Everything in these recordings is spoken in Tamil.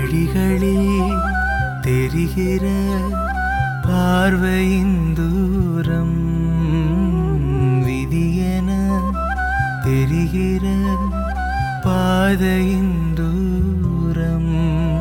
விழிகளில் தெரிகிற பார்வையின் தூரம் விதியென தெரிகிற பாதையின் தூரம்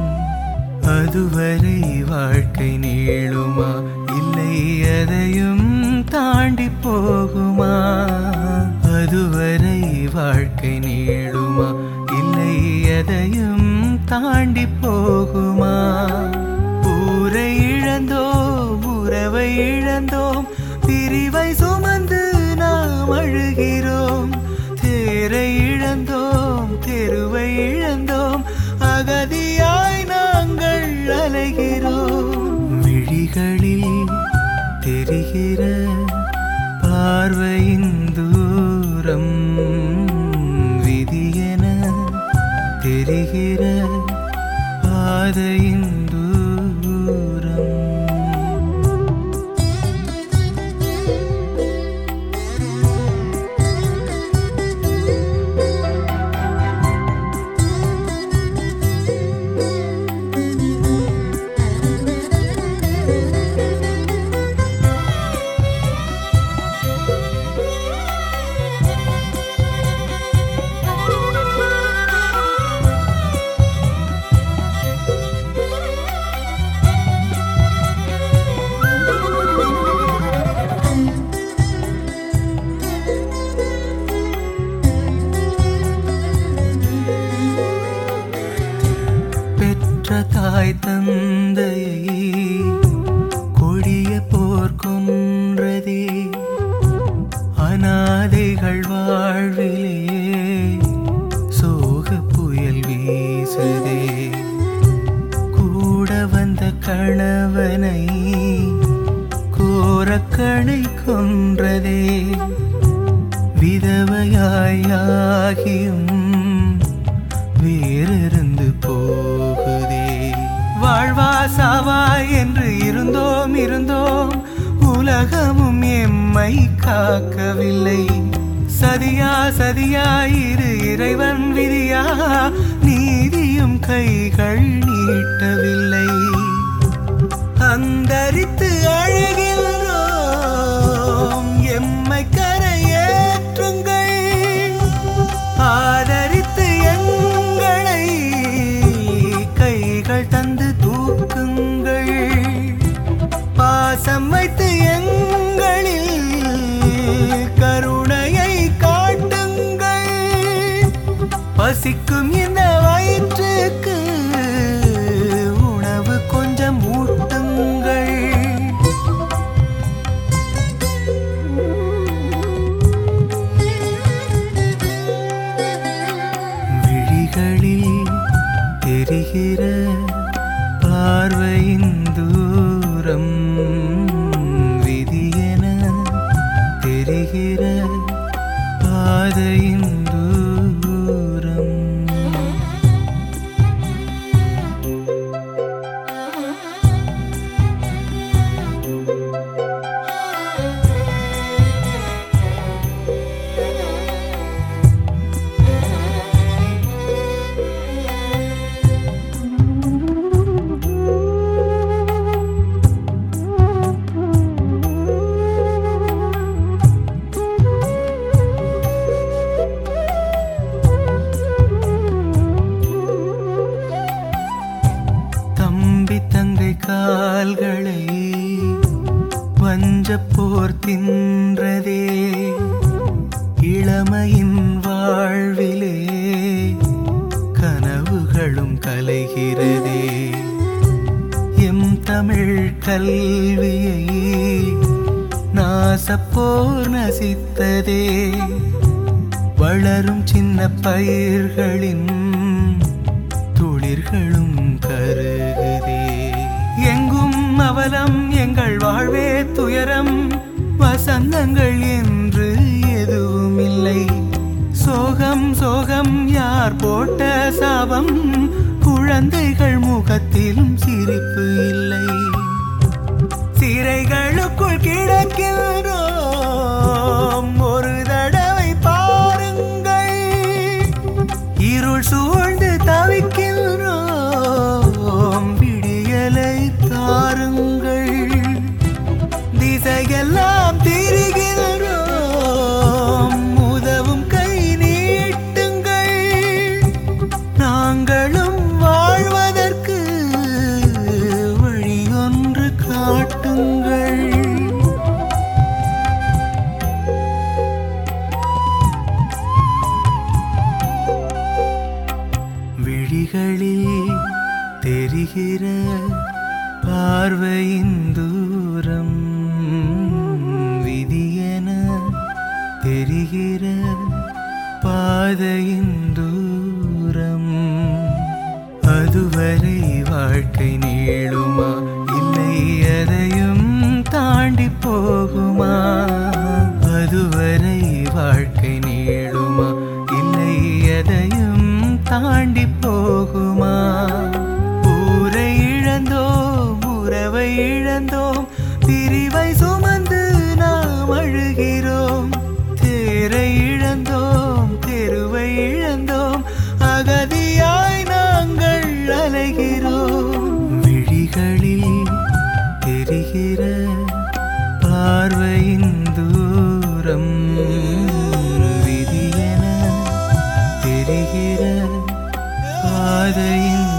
அதுவரை வாழ்க்கை நீளுமா இல்லை எதையும் தாண்டி போகுமா அதுவரை வாழ்க்கை நீளுமா இல்லை எதையும் தாண்டி போகுமா ஊரை இழந்தோம் உறவை இழந்தோம் பிரிவை சுமந்து நாம் அழுகிறோம் தேரை இழந்தோம் தெருவை இழந்தோம் அகதியாய் நாங்கள் அலைகிறோம் விழிகளில் தெரிகிற பார்வையின் தூரம் விதியென தெரிகிற பாதையின் தூரம் பெற்ற தாய் தந்தையை கொடிய போர் கொன்றதே அநாதைகள் வாழ்விலே சோக புயல் வீசுதே கூட வந்த கணவனை கோரக்கணை கொன்றதே விதவையாகியும் வேறிருந்து போகுதே வாழ்வா சாவா என்று இருந்தோம் இருந்தோம் உலகமும் எம்மை காக்கவில்லை சதியா சதியா இரு இறைவன் விதியா நீதியும் கைகள் நீட்டவில்லை அந்தரித்து அழுகின்றோம் எம்மை கரையேற்றுங்கள் ஆதரித்து எங்களை கைகள் தந்து தூக்குங்கள் பாசம் வைத்து எங்களில் கருணையை காட்டுங்கள் பசிக்கும் இந்த வயிற்றுக்கு உணவு கொஞ்சம் ஊட்டுங்கள் விழிகளில் தெரிகிற பார்வையின் தூரம் விதியென தெரிகிற பாதையின் தூரம் தம்பி தங்கை கால்களை வஞ்ச போர் தின்றதே இளமையின் வாழ்விலே கனவுகளும் கலைகிறதே எம் தமிழ் கல்வியை நாசப்போர் நசித்ததே வளரும் சின்ன பயிர்களின் துளிர்களும் கருகுதே எங்கும் அவலம் எங்கள் வாழ்வே துயரம் வசந்தங்கள் என்று எதுவும் இல்லை சோகம் சோகம் யார் போட்ட சாபம் குழந்தைகள் முகத்திலும் சிரிப்பு இல்லை சிறைகளுக்குள் கிடக்கிறோம் ஒரு தடவை பாருங்கள் இருள் சூழ்ந்து தவிக்கின்றோம் விழிகளில் தெரிகிற பார்வையின் தூரம் விதியென தெரிகிற பாதையின் தூரம் அதுவரை வாழ்க்கை நீளுமா இல்லை எதையும் தாண்டி போகுமா அதுவரை வாழ்க்கை நீளுமா இல்லை எதையும் தாண்டி போகுமா ஊரை இழந்தோம் உறவை இழந்தோம் பிரிவை சுமந்து நாம் அழுகிறோம் தேரை இழந்தோம் தெருவை இழந்தோம் அகதியாய் நாங்கள் அலைகிறோம் விழிகளில் தெரிகிற பார்வையின் தூரம் விதியென தெரிகிற பாதையின்